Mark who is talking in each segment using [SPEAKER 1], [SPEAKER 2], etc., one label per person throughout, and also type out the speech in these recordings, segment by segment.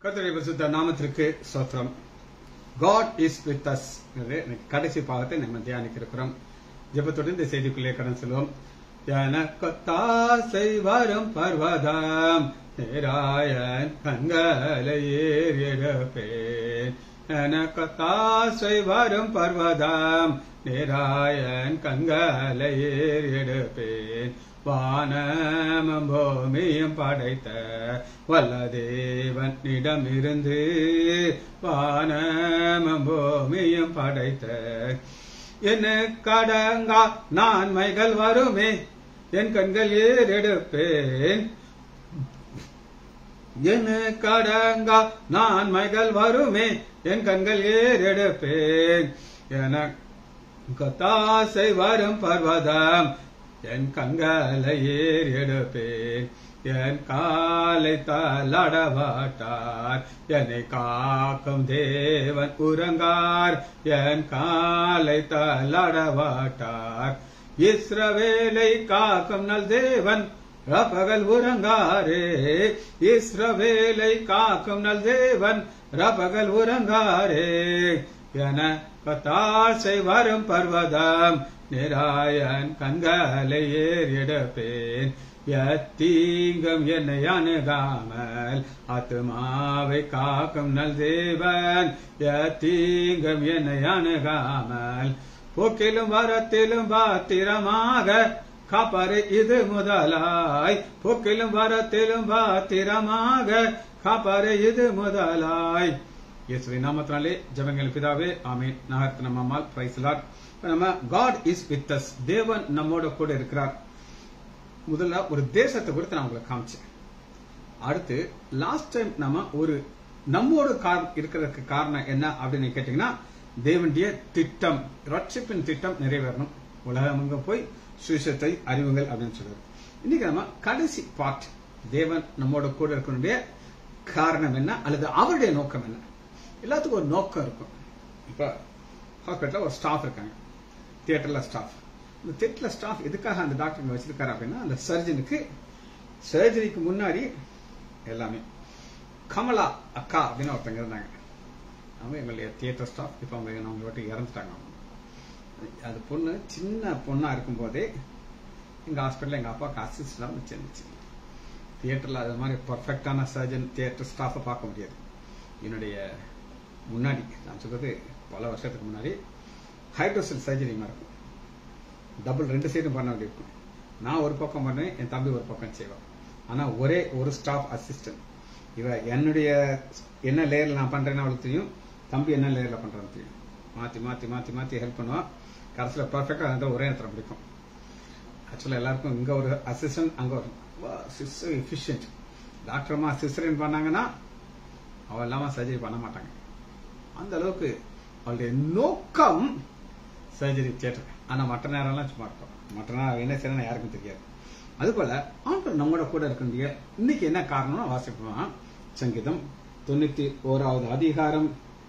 [SPEAKER 1] கர்த்தருடைய பரிசுத்த நாமத்திற்கு ஸ்தோத்திரம் காட் இஸ் வித் அஸ் கடைசி பாகத்தை நம்ம தியானிக்க இருக்கிறோம் ஜெபத்தோடு இந்த செய்திக்குள்ளே கடன் செல்வோம் எனக்கொத்தாசை வரும் பர்வதம் நேராயன் கண்களை ஏறிடப்பேன் எனக்கொத்தாசை வரும் பர்வதம் நேராயன் கண்களை ஏறிடப்பேன் வானமும் பூமியும் படைத்த வல்ல தேவனிடமிருந்து வானமும் பூமியும் படைத்த என்ன கடங்கா நான்மைகள் வருமே என் கண்கள் ஏறெடுப்பேன் என்ன கடங்கா நான்மைகள் வருமே என் கண்கள் ஏறெடுப்பேன் என கத்தாசை வரும் பர்வதம் என் கண்களை ஏறெடுப்பேன் என் காலை தலடவாட்டார் என்னை காக்கும் தேவன் உறங்கார் என் காலை தலடவாட்டார் இஸ்ரவேலை காக்கும் நல் தேவன் ரபகல் உறங்காரே இஸ்ரவேலை காக்கும் நல் தேவன் ரபகல் உறங்காரே என பத்தாசை வரும் பர்வதம் நிராயன் கண்களை ஏறிடப்பேன் எத்தீங்கம் என்னை அணுகாமல் ஆத்மாவை காக்கும் நல் தேவன் எத்தீங்கம் என்னை அணுகாமல் போக்கிலும் வரத்திலும் பாத்திரமாக காப்பாரு இது முதலாய் போக்கிலும் வரத்திலும் பாத்திரமாக காப்பாரு இது முதலாய் இயேசுவின் நாமத்தினாலே ஜபங்கள் பிதாவே ஆமீன் நகர்த்த நம்ம அம்மாள் பிரைஸ்லாட் நம்ம காட் இஸ் வித் அஸ் தேவன் நம்மோட கூட இருக்கிறார் முதல்ல ஒரு தேசத்தை குறித்து நான் உங்களுக்கு காமிச்சேன் அடுத்து லாஸ்ட் டைம் நம்ம ஒரு நம்மோட கார் இருக்கிறதுக்கு காரணம் என்ன அப்படின்னு கேட்டீங்கன்னா தேவனுடைய திட்டம் ரட்சிப்பின் திட்டம் நிறைவேறணும் உலகம் போய் சுவிசத்தை அறிவுங்கள் அப்படின்னு சொல்றாரு இன்னைக்கு நம்ம கடைசி பார்ட் தேவன் நம்மோட கூட இருக்கக்கூடிய காரணம் என்ன அல்லது அவருடைய நோக்கம் என்ன எல்லாத்துக்கும் ஒரு நோக்கம் இருக்கும் இப்ப ஹாஸ்பிட்டல்ல ஒரு ஸ்டாஃப் இருக்காங்க தியேட்டர்ல ஸ்டாஃப் இந்த தியேட்டர்ல ஸ்டாஃப் எதுக்காக அந்த டாக்டர் வச்சிருக்காரு அப்படின்னா அந்த சர்ஜனுக்கு சர்ஜரிக்கு முன்னாடி எல்லாமே கமலா அக்கா அப்படின்னு ஒருத்தங்க இருந்தாங்க அவங்க எங்களுடைய தியேட்டர் ஸ்டாஃப் இப்போ அவங்க அவங்க விட்டு இறந்துட்டாங்க அது பொண்ணு சின்ன பொண்ணா இருக்கும் போதே எங்க ஹாஸ்பிட்டல் எங்க அப்பாவுக்கு அசிஸ்டண்டா வச்சிருந்துச்சு தியேட்டர்ல அது மாதிரி பர்ஃபெக்டான சர்ஜன் தியேட்டர் ஸ்டாஃபை பார்க்க முடியாது என்னுடைய முன்னாடி நான் சொல்றது பல வருஷத்துக்கு முன்னாடி ஹைட்ரோசெல் சர்ஜரி மாதிரி இருக்கும் டபுள் ரெண்டு சைடும் பண்ண வேண்டியிருக்கும் நான் ஒரு பக்கம் பண்ணேன் என் தம்பி ஒரு பக்கம் செய்வான் ஆனா ஒரே ஒரு ஸ்டாஃப் அசிஸ்டன்ட் இவ என்னுடைய என்ன லேயர்ல நான் பண்றேன்னு அவளுக்கு தெரியும் தம்பி என்ன லேயர்ல பண்றேன்னு தெரியும் மாத்தி மாத்தி மாத்தி மாத்தி ஹெல்ப் பண்ணுவான் கடைசியில் பர்ஃபெக்டா அந்த ஒரே இடத்துல பிடிக்கும் ஆக்சுவலா எல்லாருக்கும் இங்க ஒரு அசிஸ்டன்ட் அங்க ஒரு சிஸ்டர் எஃபிஷியன்ட் டாக்டர்மா சிஸ்டரின் பண்ணாங்கன்னா அவ இல்லாம சர்ஜரி பண்ண மாட்டாங்க அந்த அளவுக்கு அவளுடைய நோக்கம் சர்ஜரி தியேட்டர் ஆனா மற்ற நேரம்லாம் சும்மா இருக்கும் மற்ற நேரம் என்ன செய்யணும் யாருக்கும் தெரியாது அதுபோல ஆண்கள் நம்மளோட கூட இருக்கின்ற இன்னைக்கு என்ன காரணம்னு வாசிப்போம் சங்கீதம் தொண்ணூத்தி ஓராவது அதிகாரம்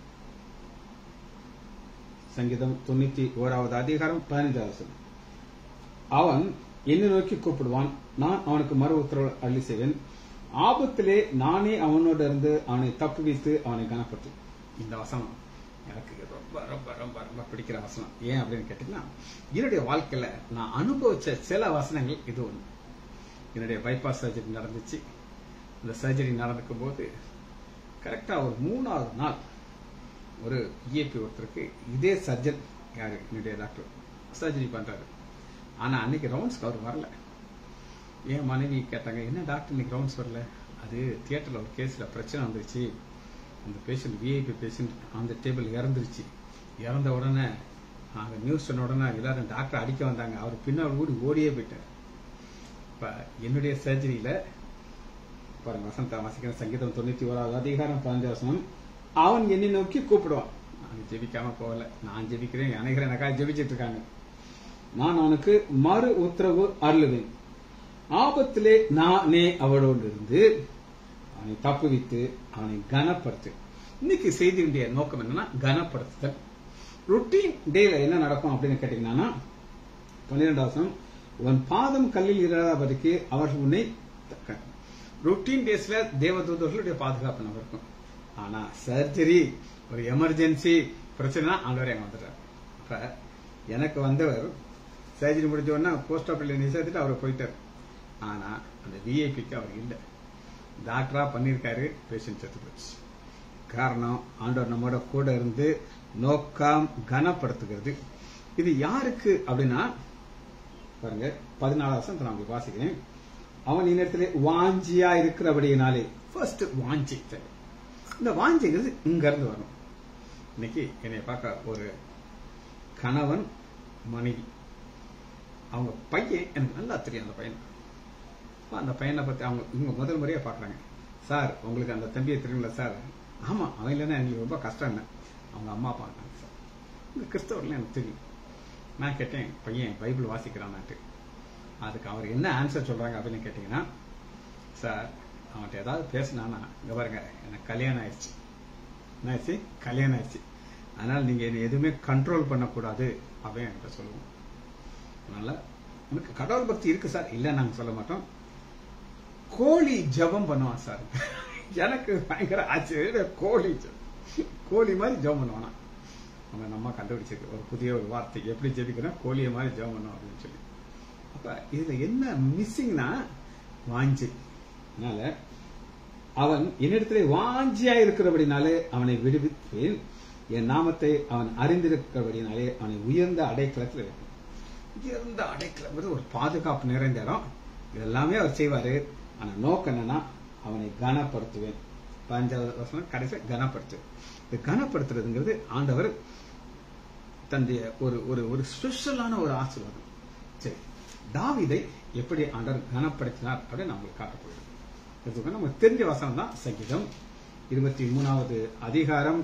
[SPEAKER 1] சங்கீதம் தொண்ணூத்தி ஓராவது அதிகாரம் பதினைஞ்சாவது அவன் என்னை நோக்கி கூப்பிடுவான் நான் அவனுக்கு மறு உத்தரவு அள்ளி செய்வேன் ஆபத்திலே நானே அவனோட இருந்து அவனை தப்புவித்து அவனை கனப்பட்டு இந்த வசனம் எனக்கு ரொம்ப ரொம்ப ரொம்ப ரொம்ப பிடிக்கிற வசனம் ஏன் அப்படின்னு கேட்டீங்கன்னா என்னுடைய வாழ்க்கையில நான் அனுபவிச்ச சில வசனங்கள் இது ஒண்ணு என்னுடைய பைபாஸ் சர்ஜரி நடந்துச்சு இந்த சர்ஜரி நடந்துக்கும் போது கரெக்டா ஒரு மூணாவது நாள் ஒரு இஏபி ஒருத்தருக்கு இதே சர்ஜன் யாரு என்னுடைய டாக்டர் சர்ஜரி பண்றாரு ஆனா அன்னைக்கு ரவுண்ட்ஸ்க்கு அவர் வரல என் மனைவி கேட்டாங்க என்ன டாக்டர் இன்னைக்கு ரவுண்ட்ஸ் வரல அது தியேட்டர்ல ஒரு கேஸ்ல பிரச்சனை வந்துருச்சு அந்த பேஷண்ட் விஐபி பேஷண்ட் அந்த டேபிள் இறந்துருச்சு இறந்த உடனே அங்க நியூஸ் சொன்ன உடனே எல்லாரும் டாக்டர் அடிக்க வந்தாங்க அவர் பின்னால் ஓடி ஓடியே போயிட்டார் இப்ப என்னுடைய சர்ஜரியில பாருங்க வசந்த வாசிக்கிற சங்கீதம் தொண்ணூத்தி ஓராவது அதிகாரம் பதினஞ்சு வசனம் அவன் என்னை நோக்கி கூப்பிடுவான் நான் ஜெபிக்காம போகல நான் ஜெபிக்கிறேன் அனைகிற எனக்கா ஜெபிச்சிட்டு இருக்காங்க நான் அவனுக்கு மறு உத்தரவு அருளுவேன் ஆபத்திலே நானே அவளோடு இருந்து அவனை தப்புவித்து அவனை கனப்படுத்து இன்னைக்கு செய்தியுடைய நோக்கம் என்னன்னா கனப்படுத்துதல் ருட்டீன் டேல என்ன நடக்கும் அப்படின்னு கேட்டீங்கன்னா பன்னிரெண்டாவது உன் பாதம் கல்லில் இராதபடிக்கு அவர்கள் உன்னை ருட்டீன் டேஸ்ல தேவதூதர்களுடைய பாதுகாப்பு நம்ம இருக்கும் ஆனா சர்ஜரி ஒரு எமர்ஜென்சி பிரச்சனை ஆண்டவர் எங்க வந்துட்டார் அப்ப எனக்கு வந்தவர் சர்ஜரி முடிஞ்ச உடனே போஸ்ட் ஆஃபீஸ்ல நீ சேர்த்துட்டு அவர் போயிட்டார் ஆனா அந்த விஐபிக்கு அவர் இல்லை டாக்டரா பண்ணியிருக்காரு பேஷண்ட் செத்து போச்சு காரணம் ஆண்டவர் நம்மோட கூட இருந்து நோக்கம் கனப்படுத்துகிறது இது யாருக்கு அப்படின்னா பாருங்க பதினாலாம் வருஷம் நான் உங்களுக்கு வாசிக்கிறேன் அவன் இந்நேரத்திலே வாஞ்சியா இருக்கிறபடியினாலே ஃபர்ஸ்ட் வாஞ்சி சரி. இந்த வாஞ்சிங்கிறது இங்க இருந்து வரும் இன்னைக்கு என்னை பார்க்க ஒரு கணவன் மனைவி அவங்க பையன் எனக்கு நல்லா தெரியும் அந்த பையன் அப்ப அந்த பையனை பத்தி அவங்க இவங்க முதல் முறையா பாக்குறாங்க சார் உங்களுக்கு அந்த தம்பியை தெரியுங்களா சார் ஆமா அவன் இல்லைன்னா எங்களுக்கு ரொம்ப கஷ்டம் என்ன அவங்க அம்மா அப்பா இருக்காங்க சார் இந்த கிறிஸ்தவர்லாம் எனக்கு தெரியும் நான் கேட்டேன் பையன் பைபிள் வாசிக்கிறான்னாட்டு அதுக்கு அவர் என்ன ஆன்சர் சொல்றாங்க அப்படின்னு கேட்டீங்கன்னா சார் அவன்கிட்ட ஏதாவது பேசினானா இங்க பாருங்க எனக்கு கல்யாணம் ஆயிடுச்சு என்ன ஆயிடுச்சு கல்யாணம் ஆயிடுச்சு அதனால நீங்க என்னை எதுவுமே கண்ட்ரோல் பண்ணக்கூடாது அப்படின்னு என்கிட்ட சொல்லுவோம் அதனால உனக்கு கடவுள் பக்தி இருக்கு சார் இல்ல நாங்க சொல்ல மாட்டோம் கோழி ஜெபம் பண்ணுவான் சார் எனக்கு பயங்கர ஆச்சரியம் கோழி ஜெபம். கோழி மாதிரி ஜெபம் பண்ணுவானா அவங்க நம்ம கண்டுபிடிச்சிருக்கு ஒரு புதிய ஒரு வார்த்தை எப்படி ஜெபிக்கிறோம் கோழியை மாதிரி ஜெபம் பண்ணுவோம் அப்படின்னு சொல்லி அப்ப இதுல என்ன மிஸ்ஸிங்னா வாஞ்சி அதனால அவன் என்னிடத்திலே வாஞ்சியா இருக்கிறபடினாலே அவனை விடுவிப்பேன் என் நாமத்தை அவன் அறிந்திருக்கிறபடினாலே அவனை உயர்ந்த அடைக்கலத்தில் வைப்பேன் உயர்ந்த அடைக்கலம் ஒரு பாதுகாப்பு நிறைந்த இடம் இதெல்லாமே அவர் செய்வாரு ஆனா நோக்கம் என்னன்னா அவனை கனப்படுத்துவேன் பஞ்சாவது வசனம் கடைசி கனப்படுத்துவேன் இந்த கனப்படுத்துறதுங்கிறது ஆண்டவர் தன்னுடைய ஒரு ஒரு ஒரு ஸ்பெஷலான ஒரு ஆசீர்வாதம் சரி தாவீதை எப்படி ஆண்டவர் கனப்படுத்தினார் அப்படின்னு நம்மளுக்கு காட்ட போயிடும் இதுக்கு நமக்கு தெரிஞ்ச வசனம் தான் சங்கீதம் இருபத்தி மூணாவது அதிகாரம்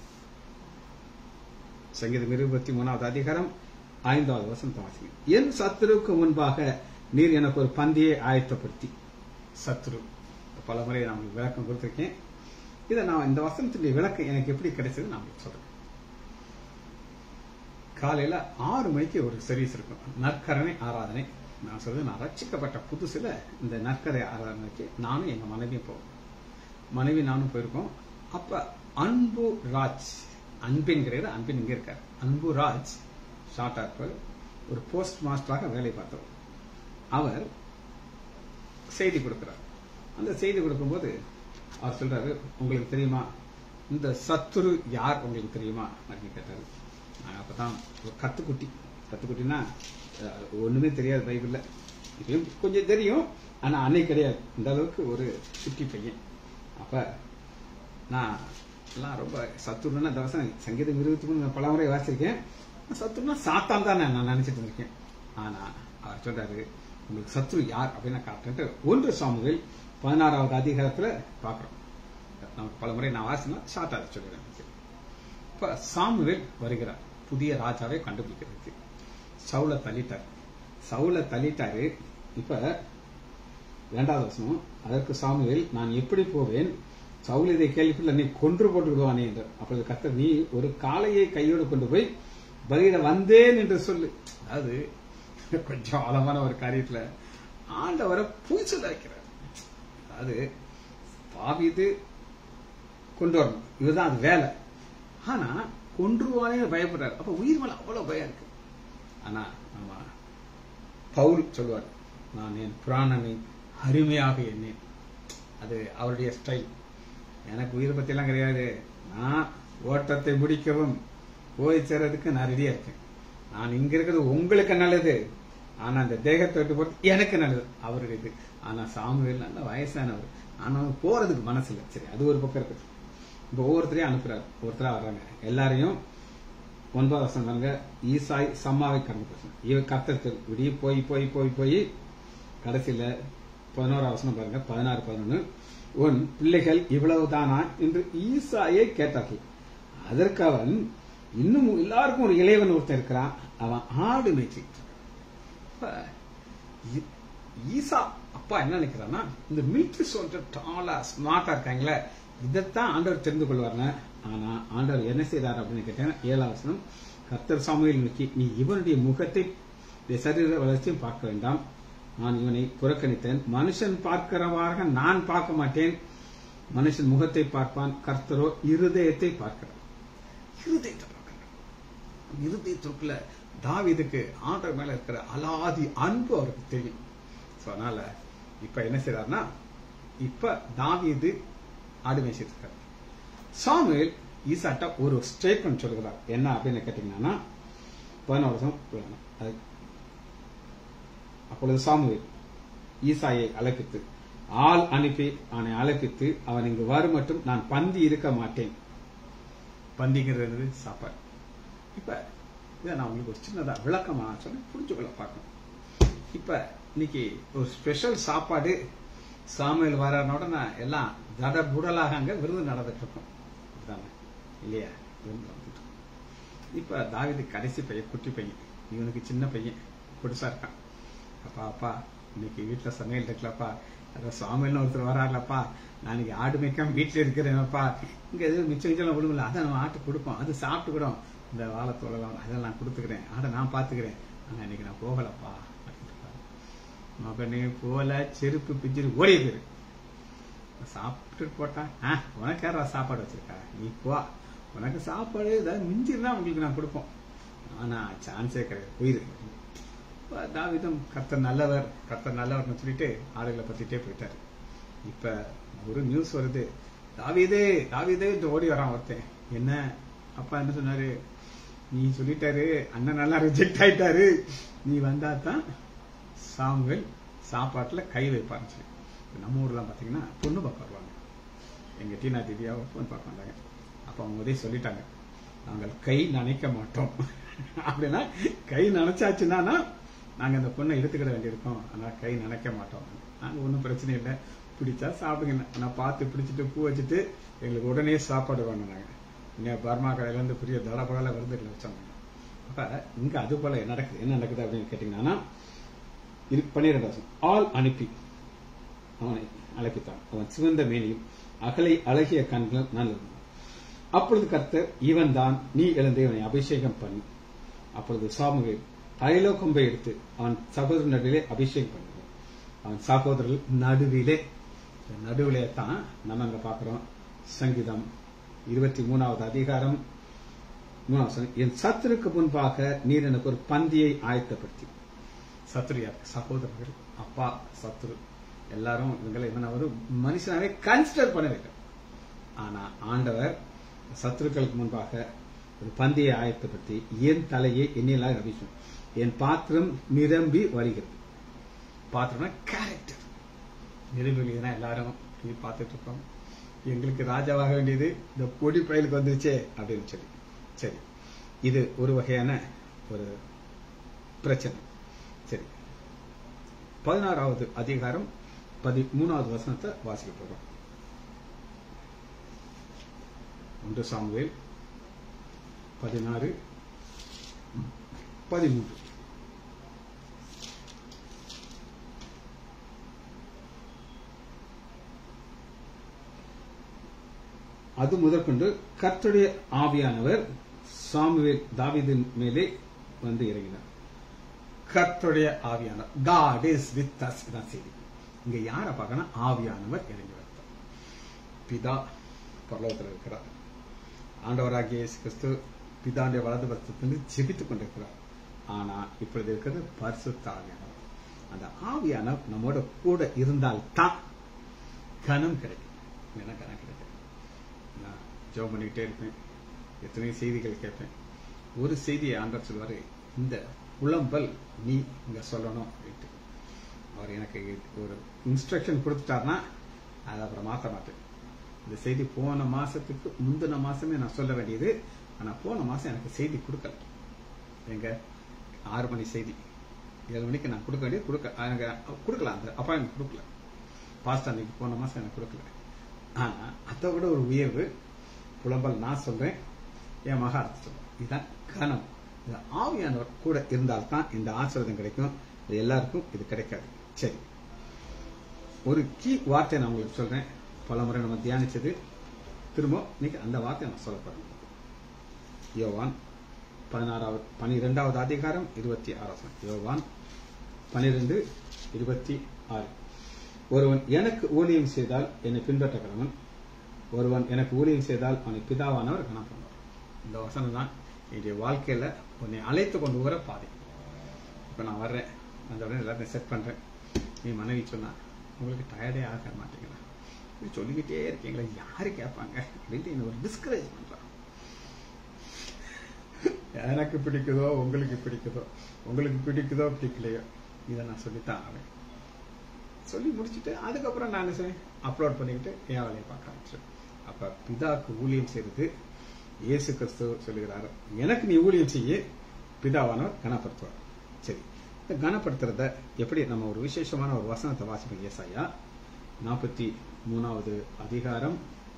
[SPEAKER 1] சங்கீதம் இருபத்தி மூணாவது அதிகாரம் ஐந்தாவது வசனத்தை வாசிங்க என் சத்துருவுக்கு முன்பாக நீர் எனக்கு ஒரு பந்தியை ஆயத்தப்படுத்தி சத்துரு பல முறை நான் உங்களுக்கு விளக்கம் கொடுத்திருக்கேன் இதை நான் இந்த வசனத்துடைய விளக்கம் எனக்கு எப்படி கிடைச்சது நான் உங்களுக்கு சொல்றேன் காலையில ஆறு மணிக்கு ஒரு சர்வீஸ் இருக்கும் நற்கரணை ஆராதனை நான் சொல்றது நான் ரட்சிக்கப்பட்ட புதுசுல இந்த நற்கரை ஆராதனைக்கு நானும் எங்க மனைவியும் போவோம் மனைவி நானும் போயிருக்கோம் அப்ப அன்பு ராஜ் அன்பின்கிறவர் அன்பின் இங்க இருக்கார் அன்பு ராஜ் ஷார்ட்டா இருப்பார் ஒரு போஸ்ட் மாஸ்டராக வேலை பார்த்தவர் அவர் செய்தி கொடுக்கிறார் அந்த செய்தி கொடுக்கும்போது அவர் சொல்றாரு உங்களுக்கு தெரியுமா இந்த சத்துரு யார் உங்களுக்கு தெரியுமா அப்படின்னு கேட்டாரு நான் அப்பதான் ஒரு கத்துக்குட்டி கத்துக்குட்டினா அஹ், ஒண்ணுமே தெரியாது பைபிள்ல இப்பயும் கொஞ்சம் தெரியும் ஆனா அன்னை கிடையாது இந்த அளவுக்கு ஒரு குட்டி பையன் அப்ப நான் எல்லாம் ரொம்ப சத்துருன்னா இந்த வருஷம் சங்கீதம் இருபத்தி மூணு நான் பல முறை வாசிச்சிருக்கேன் சத்துருன்னா சாத்தான் தான் நான் நினைச்சிட்டு இருக்கேன் ஆனா அவர் சொல்றாரு உங்களுக்கு சத்ரு யார் அப்படின்னு காட்டுன்ட்டு ஒன்று சாமுவேல் பதினாறாவது அதிகாரத்துல பாக்குறோம் நமக்கு பல முறை நான் வாசினா ஷார்ட்டா சொல்லிடுறேன் இப்ப சாமுவேல் வருகிறார் புதிய ராஜாவை கண்டுபிடிக்கிறதுக்கு சவுல தள்ளிட்டார் சவுல தள்ளிட்டாரு இப்ப இரண்டாவது வசனம் அதற்கு சாமுவேல் நான் எப்படி போவேன் சவுல் இதை கேள்விப்பட்டு என்னை கொன்று போட்டு விடுவானே என்றார் அப்பொழுது கர்த்தர் நீ ஒரு காளையை கையோடு கொண்டு போய் பலியிட வந்தேன் என்று சொல்லு அதாவது கொஞ்சம் ஆழமான ஒரு காரியத்துல ஆண்டவரை பூச்சல் வைக்கிறார் அது பாவிது கொண்டு வரணும் இதுதான் அது வேலை ஆனா கொன்றுவானே பயப்படுறாரு அப்ப உயிர் மேல அவ்வளவு பயம் இருக்கு ஆனா நம்ம பவுல் சொல்லுவார் நான் என் புராணனை அருமையாக எண்ணேன் அது அவருடைய ஸ்டைல் எனக்கு உயிரை பத்தி எல்லாம் கிடையாது நான் ஓட்டத்தை முடிக்கவும் போய் சேர்றதுக்கு நான் ரெடியா இருக்கேன் நான் இங்க இருக்கிறது உங்களுக்கு நல்லது ஆனா அந்த தேகத்தை விட்டு போறது எனக்கு நல்லது அவருக்கு இது ஆனா சாமுவேல் நல்ல வயசானவர் ஆனா அவனுக்கு போறதுக்கு மனசு இல்லை சரி அது ஒரு பக்கம் இருக்கு இப்ப ஒவ்வொருத்தரையும் அனுப்புறாரு ஒருத்தரா வர்றாங்க எல்லாரையும் ஒன்பது வருஷம் பாருங்க ஈசாய் சம்மாவை கடந்து போச்சு இவ கத்தருக்கு விடிய போய் போய் போய் போய் கடைசியில பதினோரா வசனம் பாருங்க பதினாறு பதினொன்னு உன் பிள்ளைகள் இவ்வளவுதானா என்று ஈசாயை கேட்டார்கள் அதற்கு அவன் இன்னும் எல்லாருக்கும் ஒரு இளையவன் ஒருத்தன் இருக்கிறான் அவன் ஆடு மேய்ச்சிட்டு அப்ப ஈ- ஈசா அப்பா என்ன நினைக்கிறான்னா இந்த மிலிட்ரி சோல்ஜர் டாலா ஸ்மார்ட்டா இருக்காங்களே இதைத்தான் ஆண்டவர் தெரிந்து கொள்வார்னு ஆனா ஆண்டவர் என்ன செய்தார் அப்படின்னு கேட்டீங்கன்னா ஏழாம் வசனம் கர்த்தர் சாமுவேல் நோக்கி நீ இவனுடைய முகத்தை இந்த சரீர வளர்ச்சியும் பார்க்க வேண்டாம் நான் இவனை புறக்கணித்தேன் மனுஷன் பார்க்கிறவாக நான் பார்க்க மாட்டேன் மனுஷன் முகத்தை பார்ப்பான் கர்த்தரோ இருதயத்தை பார்க்கிறார் இருதயத்தை பார்க்கிறார் இருதயத்திற்குள்ள தாவீதுக்கு ஆண்டவர் மேல இருக்கிற அலாதி அன்பு அவருக்கு தெரியும் சோ அதனால இப்ப என்ன செய்யறாருன்னா இப்ப தாவீது ஆடு மேய்ச்சிட்டு இருக்காரு சாமுவேல் ஈசாட்ட ஒரு ஸ்டேட்மெண்ட் சொல்லுகிறார் என்ன அப்படின்னு கேட்டீங்கன்னா பதினாறு வருஷம் புராணம். அது அப்பொழுது சாமுவேல் ஈசாயை அழைப்பித்து ஆள் அனுப்பி அவனை அழைப்பித்து அவன் இங்கு வரும் மட்டும் நான் பந்தி இருக்க மாட்டேன் பந்திங்கிறது சாப்பாடு இப்ப இதை நான் உங்களுக்கு ஒரு சின்னதா விளக்கமா சொல்லி புரிஞ்சுக்கொள்ள பார்க்கணும் இப்ப இன்னைக்கு ஒரு ஸ்பெஷல் சாப்பாடு சாமுவேல் வரானோட நான் எல்லாம் தட புடலாக அங்க விருது நடந்துட்டு இருக்கோம் அப்படிதானே இல்லையா விருந்து நடந்துட்டு இருக்கும். இப்ப தாவீது கடைசி பையன் குட்டி பையன் இவனுக்கு சின்ன பையன் புதுசா இருக்கான் அப்பா அப்பா இன்னைக்கு வீட்டுல சமையல் இருக்கலப்பா அதான் சுவாமின்னு ஒருத்தர் வராருலப்பா நான் இன்னைக்கு ஆடு மேய்க்காம வீட்டுல இருக்கிறேன்ப்பா இங்க எதுவும் மிச்சம் மிச்சம் விடுமில்ல அதை நம்ம ஆட்டு கொடுப்போம் அது சாப்பிட்டுக்கிறோம் இந்த வாழைத்தோழலாம் அதெல்லாம் நான் கொடுத்துக்கிறேன் ஆடை நான் பாத்துக்கிறேன் ஆனா இன்னைக்கு நான் போகலப்பா அப்படின்னு இருப்பாரு. மகனே போல செருப்பு பிஞ்சிரு ஓடிய பேரு சாப்பிட்டு போட்டான் ஆ உனக்கு யாரா சாப்பாடு வச்சிருக்கா நீ போ உனக்கு சாப்பாடு ஏதாவது மிஞ்சிருந்தா உங்களுக்கு நான் கொடுப்போம் ஆனா சான்ஸே கிடையாது போயிரு இப்ப தாவீதும் கர்த்தர் நல்லவர் கர்த்தர் நல்லவர்னு சொல்லிட்டு ஆளுகளை பத்திட்டே போயிட்டாரு இப்ப ஒரு நியூஸ் வருது தாவீதே தாவீதே இந்த ஓடி வரான் ஒருத்தன் என்ன அப்பா என்ன சொன்னாரு நீ சொல்லிட்டாரு அண்ணன் நல்லா ரிஜெக்ட் ஆயிட்டாரு நீ வந்தா தான் சாமுவேல் சாப்பாட்டுல கை வைப்பான்னு சொல்லி இப்ப நம்ம ஊர்ல பாத்தீங்கன்னா பொண்ணு பார்க்க வருவாங்க எங்க டீனா திவ்யாவை பொண்ணு பார்க்க வந்தாங்க அப்ப அவங்க உதவி சொல்லிட்டாங்க நாங்கள் கை நனைக்க மாட்டோம் அப்படின்னா கை நனைச்சாச்சுன்னா நாங்க அந்த பொண்ணை எடுத்துக்கிட வேண்டியிருக்கோம் ஆனா கை நனைக்க மாட்டோம் நாங்க ஒன்றும் பிரச்சனை இல்லை பிடிச்சா சாப்பிடுங்க நான் பார்த்து பிடிச்சிட்டு பூ வச்சுட்டு எங்களுக்கு உடனே சாப்பாடு வேணும் நாங்க இங்க பர்மா கடையில இருந்து பெரிய தடபகல விருந்துகளை வச்சாங்க அப்ப இங்க அது போல என்ன நடக்குது என்ன நடக்குது அப்படின்னு கேட்டீங்கன்னா இது பன்னிரெண்டு வருஷம் ஆள் அனுப்பி அவனை அழைப்பித்தான் அவன் சிவந்த மேனியும் அகலை அழகிய கண்கள் நல்லது அப்பொழுது கர்த்தர் இவன் தான் நீ எழுந்து இவனை அபிஷேகம் பண்ணி அப்பொழுது சாமுவேல் தைலோகம்பை எடுத்து அவன் சகோதரன் நடுவிலே அபிஷேகம் பண்ணுகிறான் அவன் சகோதரர்கள் நடுவிலே இந்த நடுவிலே தான் நம்ம அங்க பாக்குறோம் சங்கீதம் இருபத்தி மூணாவது அதிகாரம் மூணாவது வசனம். என் சத்துருக்கு முன்பாக நீர் எனக்கு ஒரு பந்தியை ஆயத்தப்படுத்தி சத்ரு யார் சகோதரர்கள் அப்பா சத்ரு எல்லாரும் இவங்களை இவன் ஒரு மனுஷனாவே கன்சிடர் பண்ணவில்லை ஆனா ஆண்டவர் சத்துருக்களுக்கு முன்பாக ஒரு பந்தியை ஆயத்தப்படுத்தி என் தலையை எண்ணிலாக அபிஷேகம் என் பாத்திரம் நிரம்பி வருகிறது பாத்திரம்னா கேரக்டர் நிரம்பி வருகிறதுனா எல்லாரும் டிவி பார்த்துட்டு இருக்கோம் எங்களுக்கு ராஜாவாக வேண்டியது இந்த பொடி பயலுக்கு வந்துருச்சே அப்படின்னு சொல்லி சரி இது ஒரு வகையான ஒரு பிரச்சனை சரி பதினாறாவது அதிகாரம் பதிமூணாவது வசனத்தை வாசிக்க போறோம் ஒன்று சாமுவேல் பதினாறு பதிமூன்று அது முதற்கொண்டு கர்த்தருடைய ஆவியானவர் சாமுவேல் தாவீதின் மேலே வந்து இறங்கினார் கர்த்தருடைய ஆவியானவர் காட் இஸ் வித் அஸ் தான் செய்தி இங்க யார பார்க்கணும் ஆவியானவர் இறங்கி வருத்தார் பிதா பரலோகத்தில் இருக்கிறார் ஆண்டவராகிய இயேசு கிறிஸ்து பிதாண்டிய வலது பக்கத்திலிருந்து ஜெபித்துக் கொண்டிருக்கிறார் ஆனா இப்பொழுது இருக்கிறது பரிசுத்த ஆவியானவர் அந்த ஆவியானவர் நம்மோட கூட இருந்தால் தான் கனம் கிடைக்கும் இல்லைன்னா கனம் கிடைக்கும் நான் ஜோம் பண்ணிக்கிட்டே இருப்பேன் எத்தனையோ செய்திகள் கேட்பேன் ஒரு செய்தியை ஆண்டவர் சொல்வாரு இந்த புலம்பல் நீ இங்க சொல்லணும் அப்படின்ட்டு அவர் எனக்கு ஒரு இன்ஸ்ட்ரக்ஷன் கொடுத்துட்டாருன்னா அதை அப்புறம் மாற்ற மாட்டேன் இந்த செய்தி போன மாசத்துக்கு முந்தின மாசமே நான் சொல்ல வேண்டியது ஆனா போன மாசம் எனக்கு செய்தி கொடுக்கல எங்க ஆறு மணி செய்தி ஏழு மணிக்கு நான் கொடுக்க வேண்டியது கொடுக்க எனக்கு கொடுக்கல அந்த அப்பாயின்மெண்ட் கொடுக்கல பாஸ்ட் அன்னைக்கு போன மாசம் எனக்கு கொடுக்கல ஆனா அதை விட ஒரு உயர்வு புலம்பல் நான் சொல்றேன் என் மகா அர்த்தம் சொல்றேன் இதுதான் கனம் இந்த ஆவியானவர் கூட இருந்தால்தான் இந்த ஆசீர்வாதம் கிடைக்கும் இது எல்லாருக்கும் இது கிடைக்காது சரி ஒரு கீ வார்த்தை நான் உங்களுக்கு சொல்றேன் பல முறை நம்ம தியானிச்சது திரும்ப இன்னைக்கு அந்த வார்த்தையை நான் சொல்ல போறேன் யோவான் பதினாறாவது பனிரெண்டாவது அதிகாரம் இருபத்தி ஆறாவது யோவான் பனிரெண்டு இருபத்தி ஆறு ஒருவன் எனக்கு ஊழியம் செய்தால் என்னை பின்பற்ற கடவன் ஒருவன் எனக்கு ஊழியம் செய்தால் அவனை பிதாவானவர் கணப்படுவார் இந்த வசனம் தான் என்னுடைய வாழ்க்கையில உன்னை அழைத்து கொண்டு வர பாதை இப்ப நான் வர்றேன் அந்த உடனே எல்லாத்தையும் செட் பண்றேன் நீ மனைவி சொன்னா உங்களுக்கு டயர்டே ஆக மாட்டீங்களா இப்படி சொல்லிக்கிட்டே இருக்கீங்களா யாரு கேட்பாங்க அப்படின்ட்டு என்ன ஒரு டிஸ்கரேஜ் பண்றான் எனக்கு பிடிக்குதோ உங்களுக்கு பிடிக்குதோ உங்களுக்கு பிடிக்குதோ பிடிக்கலையோ இதை நான் சொல்லித்தான் ஆவேன் சொல்லி முடிச்சுட்டு அதுக்கப்புறம் நான் என்ன செய்வேன் அப்லோட் பண்ணிக்கிட்டு என் வேலையை பார்க்க ஆரம்பிச்சேன் அப்ப பிதாக்கு ஊழியம் செய்யறது இயேசு கிறிஸ்து சொல்லுகிறாரு எனக்கு நீ ஊழியம் செய்ய பிதாவானவர் கனப்படுத்துவார் சரி இந்த கனப்படுத்துறத எப்படி நம்ம ஒரு விசேஷமான ஒரு வசனத்தை வாசிப்போம் ஏசாயா நாற்பத்தி மூணாவது அதிகாரம்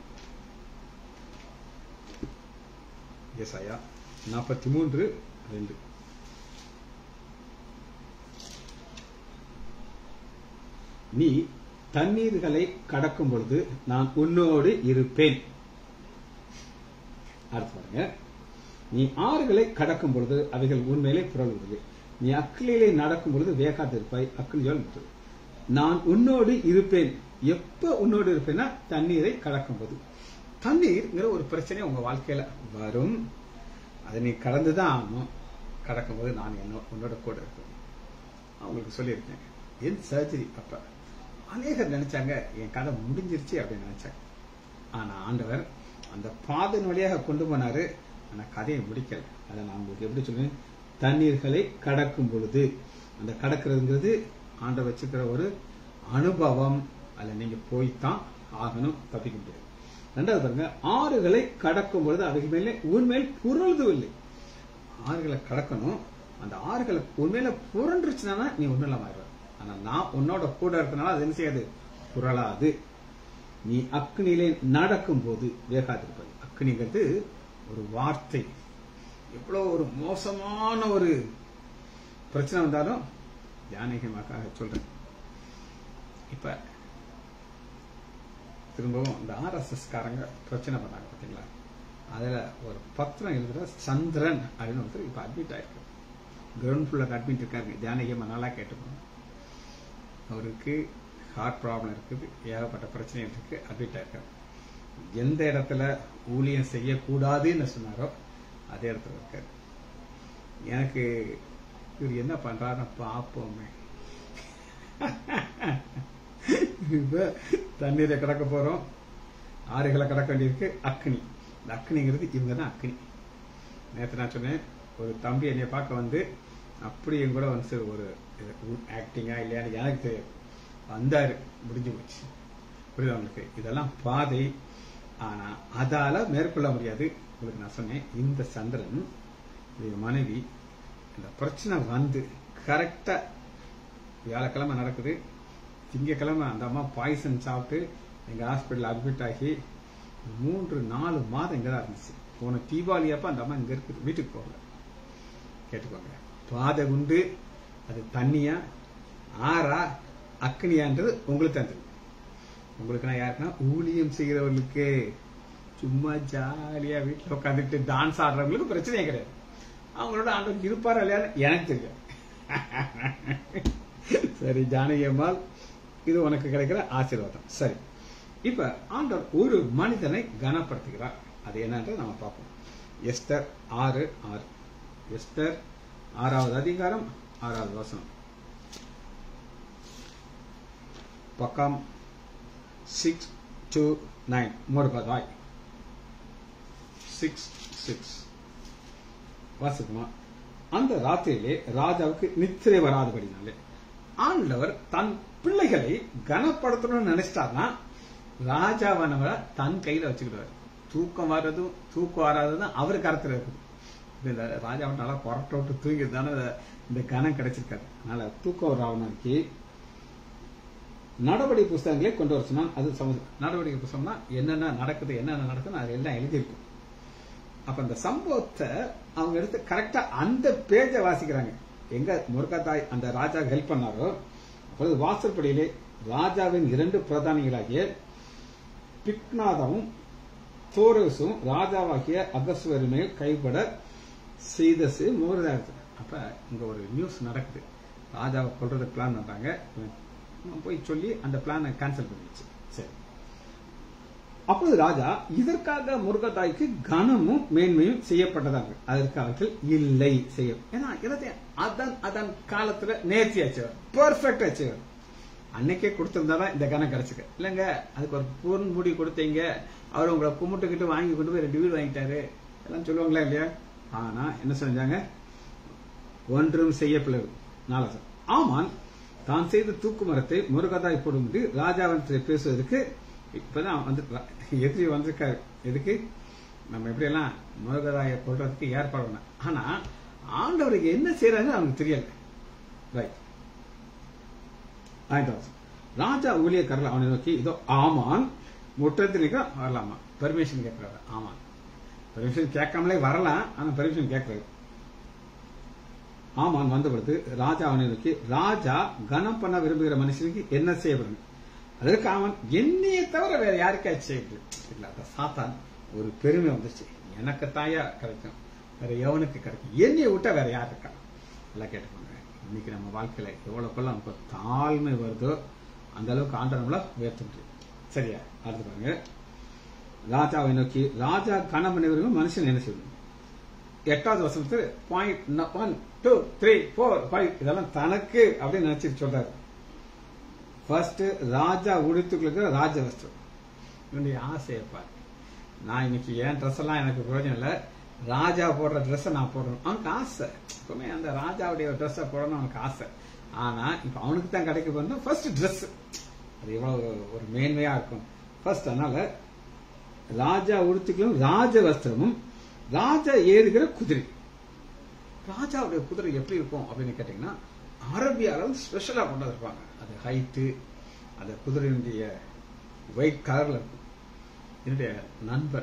[SPEAKER 1] ஏசாயா நாற்பத்தி மூன்று ரெண்டு நீ தண்ணீர்களை கடக்கும் பொழுது நான் உன்னோடு இருப்பேன் அடுத்து பாருங்க நீ ஆறுகளை கடக்கும் பொழுது அவைகள் உண்மையிலே புரளுவதில்லை நீ அக்கிலே நடக்கும் பொழுது வேகாதிருப்பாய் அக்கிலியால் விட்டு நான் உன்னோடு இருப்பேன் எப்ப உன்னோடு இருப்பேன்னா தண்ணீரை கடக்கும் போது தண்ணீர்ங்கிற ஒரு பிரச்சனை உங்க வாழ்க்கையில வரும் அதை நீ கடந்துதான் ஆகணும் கடக்கும்போது நான் என்ன உன்னோட கூட இருப்பேன் அவங்களுக்கு சொல்லியிருக்கேன் என் சர்ஜரி அப்ப அநேகர் நினைச்சாங்க என் கதை முடிஞ்சிருச்சு அப்படின்னு நினைச்சாங்க ஆனா ஆண்டவர் அந்த பாதன் வழியாக கொண்டு போனாரு ஆனா கதையை முடிக்கல அதை நான் உங்களுக்கு எப்படி சொல்லுவேன் தண்ணீர்களை கடக்கும் பொழுது அந்த கடக்கிறதுங்கிறது ஆண்டவர் வச்சுக்கிற ஒரு அனுபவம் அதுல நீங்க போய்த்தான் ஆகணும் தப்பிக்க முடியாது ரெண்டாவது பாருங்க ஆறுகளை கடக்கும் பொழுது அவைகள் மேலே உண்மையில் புரளுதுவில்லை ஆறுகளை கடக்கணும் அந்த ஆறுகளை உண்மையில புரண்டுருச்சுன்னா நீ ஒன்றும் இல்லாம ஆயிடுவ ஆனா நான் உன்னோட கூட இருக்கனால அது என்ன செய்யாது புரளாது நீ அக்னியிலே நடக்கும் போது வேகாதிருப்பது அக்னிங்கிறது ஒரு வார்த்தை எவ்வளவு ஒரு மோசமான ஒரு பிரச்சனை வந்தாலும் தியானிகமாக சொல்றேன் இப்ப திரும்பவும் இந்த ஆர்எஸ்எஸ் காரங்க பிரச்சனை பண்ணாங்க பாத்தீங்களா அதுல ஒரு பத்திரம் எழுதுற சந்திரன் அப்படின்னு ஒருத்தர் இப்ப அட்மிட் ஆயிருக்கு கிரவுண்ட் ஃபுல்லாக அட்மிட் இருக்காரு தியானிகமா நல்லா கேட்டுக்கணும் அவருக்கு ஹார்ட் ப்ராப்ளம் இருக்குது ஏகப்பட்ட பிரச்சனை இருக்கு அட்மிட் ஆயிருக்காரு எந்த இடத்துல ஊழியம் செய்யக்கூடாதுன்னு சொன்னாரோ அதே இடத்துல இருக்காரு எனக்கு இவர் என்ன பண்றாருன்னு பார்ப்போமே இப்ப தண்ணீரை கடக்க போறோம் ஆறுகளை கடக்க வேண்டியிருக்கு அக்னி இந்த அக்னிங்கிறது இவங்க தான் அக்னி நேற்று நான் சொன்னேன் ஒரு தம்பி என்னை பார்க்க வந்து அப்படி என் கூட வந்து ஒரு ஆக்டிங்கா இல்லையான்னு எனக்கு தெரியாது வந்தாரு முடிஞ்சு போச்சு புரியுதா உங்களுக்கு இதெல்லாம் பாதை ஆனா அதால மேற்கொள்ள முடியாது உங்களுக்கு நான் சொன்னேன் இந்த சந்திரன் என் மனைவி இந்த பிரச்சனை வந்து கரெக்டா வியாழக்கிழமை நடக்குது திங்கக்கிழமை அந்த அம்மா பாய்சன் சாப்பிட்டு எங்க ஹாஸ்பிட்டல் அட்மிட் ஆகி மூன்று நாலு மாதம் இங்கதான் இருந்துச்சு போன தீபாவளி அப்ப அந்த அம்மா இங்க இருக்குது வீட்டுக்கு போகல கேட்டுக்கோங்க பாதை உண்டு அது தண்ணியா ஆறா அக்னியான்றது உங்களுக்கு தான் தெரியும் உங்களுக்கு நான் யாருக்குன்னா ஊழியம் செய்கிறவர்களுக்கு சும்மா ஜாலியா வீட்டுல உட்காந்துட்டு டான்ஸ் ஆடுறவங்களுக்கு பிரச்சனையே கிடையாது அவங்களோட ஆண்டவர் இருப்பாரா இல்லையான்னு எனக்கு தெரியும் சரி ஜானகி அம்மாள் இது உனக்கு கிடைக்கிற ஆசீர்வாதம் சரி இப்ப ஆண்டவர் ஒரு மனிதனை கனப்படுத்துகிறார் அது என்னன்றது நம்ம பார்ப்போம் எஸ்தர் ஆறு ஆறு எஸ்தர் ஆறாவது அதிகாரம் ஆறாவது வசனம் பக்கம் சிக்ஸ் டூ நைன் மூர்பதாய் சிக்ஸ் சிக்ஸ் வாசிக்குமா அந்த ராத்திரியிலே ராஜாவுக்கு நித்திரை வராதபடினாலே ஆண்டவர் தன் பிள்ளைகளை கனப்படுத்தணும்னு நினைச்சிட்டார்னா ராஜாவானவரை தன் கையில வச்சுக்கிடுவார் தூக்கம் வர்றதும் தூக்கம் வராததும் அவர் கரத்துல இருக்குது இந்த ராஜாவை நல்லா புரட்ட விட்டு தூங்கிருந்தானே இந்த கனம் கிடைச்சிருக்காரு அதனால தூக்கம் ராவணருக்கு நடவடிக்கை புஸ்தகங்களே கொண்டு வர சொன்னால் அது சமூகம் நடவடிக்கை புஸ்தகம்னா என்னென்ன நடக்குது என்னென்ன நடக்குதுன்னு அது எல்லாம் எழுதியிருக்கும் அப்ப அந்த சம்பவத்தை அவங்க எடுத்து கரெக்டா அந்த பேஜை வாசிக்கிறாங்க எங்க முருகத்தாய் அந்த ராஜா ஹெல்ப் பண்ணாரோ அப்பொழுது வாசற்படியிலே ராஜாவின் இரண்டு பிரதானிகளாகிய பிக்நாதமும் தோரசும் ராஜாவாகிய அகஸ்வரினை கைப்பட செய்தசு மூர்தாயிரத்து அப்ப இங்க ஒரு நியூஸ் நடக்குது ராஜாவை கொள்றதுக்கு பிளான் பண்றாங்க போய் சொல்லி அந்த பிளானை கேன்சல் பண்ணிடுச்சு சரி அப்பொழுது ராஜா இதற்காக முருகதாய்க்கு கனமும் மேன்மையும் செய்யப்பட்டதாக அதற்கு அவர்கள் இல்லை செய்ய ஏன்னா எல்லாத்தையும் அதன் அதன் காலத்துல நேர்த்தி ஆச்சவர் பெர்ஃபெக்ட் ஆச்சவர் அன்னைக்கே கொடுத்திருந்தாதான் இந்த கணம் கிடைச்சுக்க இல்லைங்க அதுக்கு ஒரு பூர்ண முடி கொடுத்தீங்க அவர் உங்களை கும்பிட்டுக்கிட்டு வாங்கி கொண்டு போய் ரெண்டு வீடு வாங்கிட்டாரு எல்லாம் சொல்லுவாங்களா இல்லையா ஆனா என்ன செஞ்சாங்க ஒன்றும் செய்யப்படவில்லை நாலு ஆமான் தான் செய்த தூக்கு மரத்தை முருகதாய் போடும்போது ராஜாவன் பேசுவதற்கு இப்பதான் வந்து எதிரி வந்திருக்காரு எதுக்கு நம்ம எப்படியெல்லாம் முருகதாயை கொள்றதுக்கு ஏற்பாடு பண்ண ஆனா ஆண்டவருக்கு என்ன செய்யறாங்க அவனுக்கு தெரியல ரைட் ஆயிட்டாச்சு ராஜா ஊழியக்காரர்கள் அவனை நோக்கி இதோ ஆமான் முற்றத்தினுக்கு வரலாமா பெர்மிஷன் கேட்கிறாரு ஆமான் பெர்மிஷன் கேட்காமலே வரலாம் ஆனா பெர்மிஷன் கேட்கறாரு ஆமான் வந்தபொழுது ராஜா அவனை நோக்கி ராஜா கனம் பண்ண விரும்புகிற மனுஷனுக்கு என்ன செய்யப்படும் அதற்கு அவன் என்னைய தவிர வேற யாருக்காச்சும் செய்யுது இல்ல அத சாத்தான் ஒரு பெருமை வந்துச்சு எனக்கு தாயா கிடைக்கும் வேற எவனுக்கு கிடைக்கும் என்னைய விட்டா வேற யார் இருக்கா எல்லாம் கேட்டுக்கோங்க இன்னைக்கு நம்ம வாழ்க்கையில எவ்வளவுக்குள்ள நமக்கு தாழ்மை வருதோ அந்த அளவுக்கு ஆண்டர் நம்மள உயர்த்துட்டு சரியா அடுத்து பாருங்க ராஜாவை நோக்கி ராஜா கனம் பண்ணவர்கள் மனுஷன் என்ன செய்யணும் எட்டாவது வசனத்து point one two three four five இதெல்லாம் தனக்கு அப்படின்னு நினைச்சிட்டு சொல்றாரு ஃபர்ஸ்ட் ராஜா உடுத்துக்களுக்கு ராஜ வஸ்திரம் என்னுடைய ஆசையை பாரு நான் இன்னைக்கு என் ட்ரெஸ் எல்லாம் எனக்கு பிரயோஜனம் இல்லை ராஜா போடுற ட்ரெஸ்ஸை நான் போடணும் அவனுக்கு ஆசை எப்பவுமே அந்த ராஜாவுடைய ட்ரெஸ்ஸை போடணும் அவனுக்கு ஆசை ஆனா இப்ப அவனுக்கு தான் கிடைக்க போறது ஃபர்ஸ்ட் ட்ரெஸ் அது எவ்வளவு ஒரு மேன்மையா இருக்கும் ஃபர்ஸ்ட் அதனால ராஜா உடுத்துக்களும் ராஜ வஸ்திரமும் ராஜா ஏறுகிற குதிரை ராஜாவுடைய குதிரை எப்படி இருக்கும் அப்படின்னு கேட்டீங்கன்னா அரபியால வந்து ஸ்பெஷலா கொண்டு வந்திருப்பாங்க அது ஹைட்டு அந்த குதிரையினுடைய ஒயிட் கலர்ல இருக்கும் என்னுடைய நண்பர்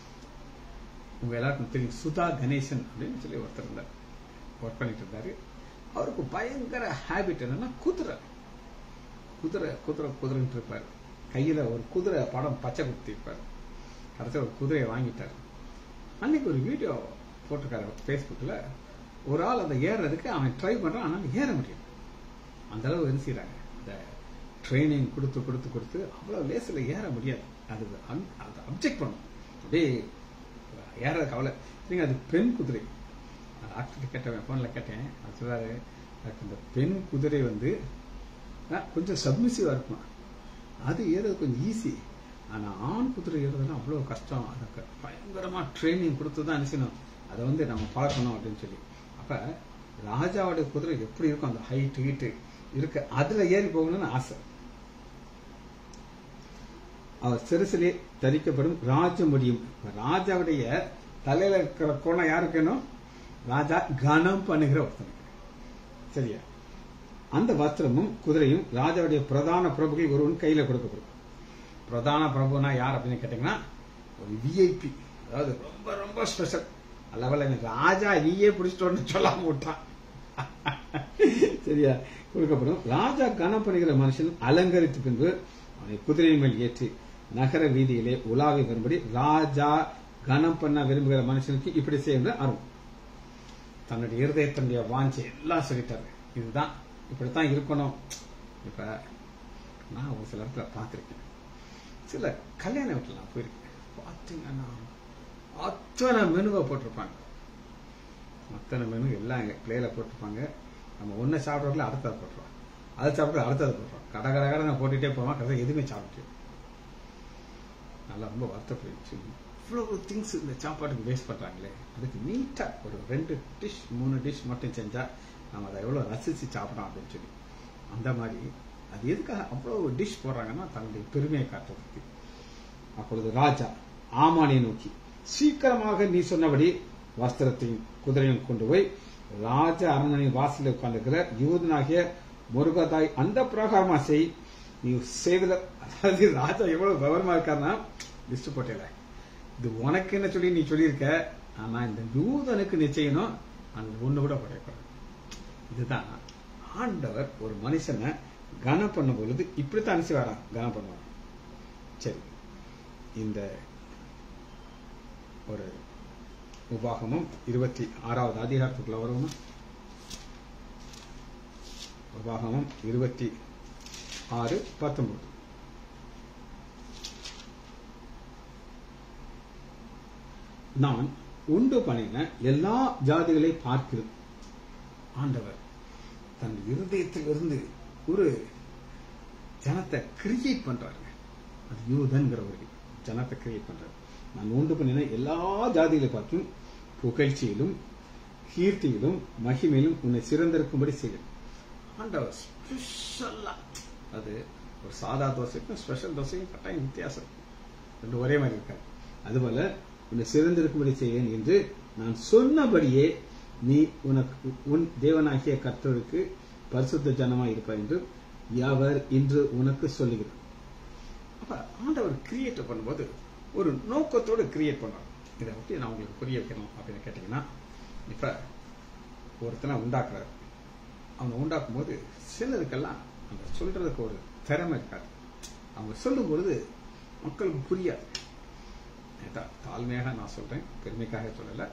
[SPEAKER 1] உங்க எல்லாருக்கும் தெரியும் சுதா கணேசன் அப்படின்னு சொல்லி ஒருத்தர் இருந்தார் ஒர்க் பண்ணிட்டு இருந்தாரு அவருக்கு பயங்கர ஹேபிட் என்னன்னா குதிரை குதிரை குதிரை குதிரைன்னு இருப்பார் கையில ஒரு குதிரை படம் பச்சை குத்தி இருப்பார் கடைசியில் ஒரு குதிரையை வாங்கிட்டார் அன்னைக்கு ஒரு வீடியோ போட்டிருக்காரு ஃபேஸ்புக்கில் ஒரு ஆள் அதை ஏறுறதுக்கு அவன் ட்ரை பண்றான் ஆனால் ஏற முடியும் அந்த அளவு என்ன செய்யறாங்க அந்த ட்ரைனிங் கொடுத்து கொடுத்து கொடுத்து அவ்வளவு லேசில் ஏற முடியாது அது அது அப்ஜெக்ட் பண்ணும் அப்படியே ஏறது கவலை நீங்க அது பெண் குதிரை டாக்டர் கேட்டேன் ஃபோனில் கேட்டேன் அது சொல்றாரு எனக்கு இந்த பெண் குதிரை வந்து கொஞ்சம் சப்மிசிவா இருக்குமா அது ஏறது கொஞ்சம் ஈஸி ஆனா ஆண் குதிரை ஏறதுன்னா அவ்வளவு கஷ்டம் அதுக்கு பயங்கரமா ட்ரைனிங் கொடுத்து தான் அனுசணும் அதை வந்து நம்ம பார்க்கணும் அப்படின்னு சொல்லி அப்ப ராஜாவுடைய குதிரை எப்படி இருக்கும் அந்த ஹைட் ஹீட்டு இருக்கு அதுல ஏறி போகணும்னு ஆசை அவர் சிறுசிலே தரிக்கப்படும் ராஜ முடியும் ராஜாவுடைய தலையில இருக்கிற கோணம் யாருக்கு வேணும் ராஜா கனம் பண்ணுகிற ஒருத்தனுக்கு சரியா அந்த வஸ்திரமும் குதிரையும் ராஜாவுடைய பிரதான பிரபுகள் ஒருவன் கையில கொடுக்கப்படும் பிரதான பிரபுனா யார் அப்படின்னு கேட்டீங்கன்னா ஒரு விஐபி அதாவது ரொம்ப ரொம்ப ஸ்பெஷல் அல்லவல்ல எனக்கு ராஜா நீயே பிடிச்சிட்டோன்னு சொல்லாம விட்டான் சரியா கொடுக்கப்படும் ராஜா கனம் பண்ணுகிற மனுஷன் அலங்கரித்து பின்பு அவனை குதிரை மேல் ஏற்றி நகர வீதியிலே உலாவி வரும்படி ராஜா கனம் பண்ண விரும்புகிற மனுஷனுக்கு இப்படி செய்ய அருள் தன்னுடைய இருதயத்தினுடைய வாஞ்சி எல்லாம் சொல்லிட்டாரு இதுதான் இப்படித்தான் இருக்கணும் இப்ப நான் ஒரு சில இடத்துல பார்த்திருக்கேன் சில கல்யாண வீட்டுல நான் போயிருக்கேன் பார்த்தீங்கன்னா அத்தனை மெனுவை போட்டிருப்பாங்க அத்தனை மெனு எல்லாம் எங்க பிளேல போட்டிருப்பாங்க நம்ம ஒன்றை சாப்பிட்றதுல அடுத்ததை போட்டுருவோம் அதை சாப்பிட்றது அடுத்ததை போட்டுருவோம் கடை கடை கடை நான் போட்டுட்டே போவேன் கதை எதுவுமே சாப்பிட்டு நல்லா ரொம்ப வருத்தப்பட்டுச்சு இவ்வளவு திங்ஸ் இந்த சாப்பாட்டுக்கு வேஸ்ட் பண்றாங்களே அதுக்கு நீட்டா ஒரு ரெண்டு டிஷ் மூணு டிஷ் மட்டும் செஞ்சா நம்ம அதை எவ்வளவு ரசிச்சு சாப்பிடலாம் அப்படின்னு சொல்லி அந்த மாதிரி அது எதுக்காக அவ்வளவு டிஷ் போடுறாங்கன்னா தன்னுடைய பெருமையை காட்டுறதுக்கு அப்பொழுது ராஜா ஆமானை நோக்கி சீக்கிரமாக நீ சொன்னபடி வஸ்திரத்தையும் குதிரையும் கொண்டு போய் ராஜ அரண்மனை வாசலில் உட்கார்ந்துக்கிற யூதனாகிய முருகதாய் அந்த பிரகாரமா செய் நீ செய்வத அதாவது ராஜா எவ்வளவு விவரமா இருக்காருன்னா லிஸ்ட் போட்டேல இது உனக்கு என்ன சொல்லி நீ சொல்லியிருக்க ஆனா இந்த யூதனுக்கு நிச்சயனும் அந்த ஒண்ணு கூட போடக்கூடாது இதுதான் ஆண்டவர் ஒரு மனுஷனை கனம் பண்ணும் பொழுது இப்படித்தான் அனுசி வரா கனம் பண்ணுவார் சரி இந்த ஒரு உபாகமும் இருபத்தி ஆறாவது அதிகாரத்துக்குள்ள வருவோமா உபாகமும் இருபத்தி ஆறு பத்தொன்பது நான் உண்டு பண்ணின எல்லா ஜாதிகளை பார்க்கிறேன் ஆண்டவர் தன் இருதயத்திலிருந்து ஒரு ஜனத்தை கிரியேட் பண்றாருங்க அது யூதன்கிற ஒரு ஜனத்தை கிரியேட் பண்றாரு நான் உண்டு பண்ணின எல்லா ஜாதிகளை பார்த்தும் புகழ்ச்சியிலும் கீர்த்தியிலும் மகிமையிலும் உன்னை சிறந்திருக்கும்படி செய்யும் ஆண்டவர் ஸ்பெஷலா அது ஒரு சாதா தோசைக்கும் ஸ்பெஷல் தோசைக்கும் கட்டாயம் வித்தியாசம் ரெண்டு ஒரே மாதிரி இருக்காது அதுபோல உன்னை சிறந்திருக்கும்படி செய்வேன் என்று நான் சொன்னபடியே நீ உனக்கு உன் தேவனாகிய கர்த்தருக்கு பரிசுத்த ஜனமாய் இருப்பாய் என்று அவர் இன்று உனக்கு சொல்லுகிறார் அப்ப ஆண்டவர் கிரியேட் பண்ணும்போது ஒரு நோக்கத்தோடு கிரியேட் பண்ணார் இதை பற்றி நான் உங்களுக்கு புரிய வைக்கணும் அப்படின்னு கேட்டீங்கன்னா இப்ப ஒருத்தனை உண்டாக்குறாரு அவனை உண்டாக்கும் போது சிலருக்கெல்லாம் அந்த சொல்றதுக்கு ஒரு திறமை இருக்காது அவங்க சொல்லும் பொழுது மக்களுக்கு புரியாது ஏதா தாழ்மையாக நான் சொல்றேன் பெருமைக்காக சொல்லல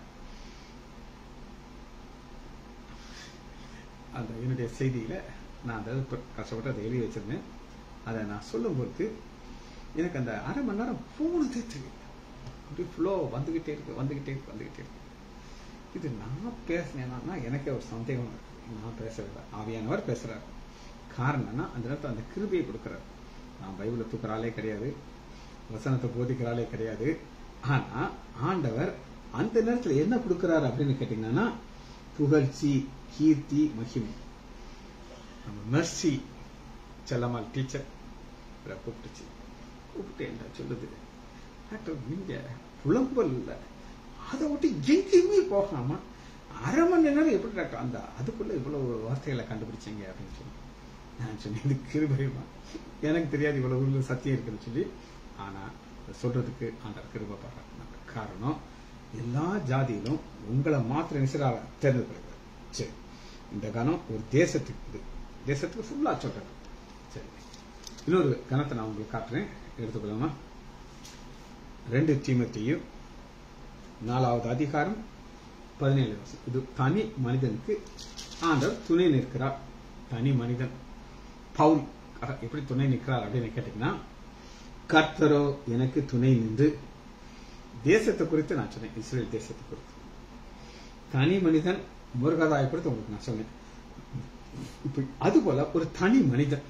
[SPEAKER 1] அந்த என்னுடைய செய்தியில நான் அந்த கஷ்டப்பட்டு அதை எழுதி வச்சிருந்தேன் அதை நான் சொல்லும் பொழுது எனக்கு அந்த அரை மணி நேரம் போனதே தெரியல அப்படி ஃப்ளோ வந்துகிட்டே இருக்கு வந்துகிட்டே இருக்கு வந்துகிட்டே இருக்கு இது நான் பேசினேன்னா எனக்கே ஒரு சந்தேகம் இருக்கு நான் பேசுறதில்ல ஆவியானவர் பேசுறாரு காரணம்னா அந்த நேரத்தில் அந்த கிருபியை கொடுக்கிறார் நான் பைபிளை தூக்குறாலே கிடையாது வசனத்தை போதிக்கிறாலே கிடையாது ஆனா ஆண்டவர் அந்த நேரத்தில் என்ன கொடுக்கிறாரு அப்படின்னு கேட்டீங்கன்னா புகழ்ச்சி கீர்த்தி மகிமை நம்ம மெர்சி செல்லம்மாள் டீச்சர் கூப்பிட்டுச்சு கூப்பிட்டு என்ன சொல்லுது டாக்டர் நீங்க புலம்பல் இல்லை அதை விட்டு எங்கேயுமே போகாம அரை மணி நேரம் எப்படி டாக்டர் அந்த அதுக்குள்ள இவ்வளவு வார்த்தைகளை கண்டுபிடிச்சீங்க அப்படின்னு சொல்லி நான் சொன்னேன் இது கிருபைமா எனக்கு தெரியாது இவ்வளவு உள்ள சத்தியம் இருக்குன்னு சொல்லி ஆனா சொல்றதுக்கு அந்த கிருபை பாடுறாங்க காரணம் எல்லா ஜாதியிலும் உங்களை மாத்திர நிசராக தேர்ந்தெடுக்கிறது சரி இந்த கணம் ஒரு தேசத்துக்கு இது தேசத்துக்கு ஃபுல்லா சொல்றது சரி இன்னொரு கணத்தை நான் உங்களுக்கு காட்டுறேன் எடுத்துக்கொள்ளாமா ரெண்டு தீமத்தையும் நாலாவது அதிகாரம் பதினேழு வருஷம் இது தனி மனிதனுக்கு ஆண்டவர் துணை நிற்கிறார் தனி மனிதன் பவுல் எப்படி துணை நிற்கிறார் அப்படின்னு கேட்டீங்கன்னா கர்த்தரோ எனக்கு துணை நின்று தேசத்தை குறித்து நான் சொன்னேன் இஸ்ரேல் தேசத்தை குறித்து தனி மனிதன் முருகதாயை குறித்து உங்களுக்கு நான் சொன்னேன் இப்ப அது போல ஒரு தனி மனிதன்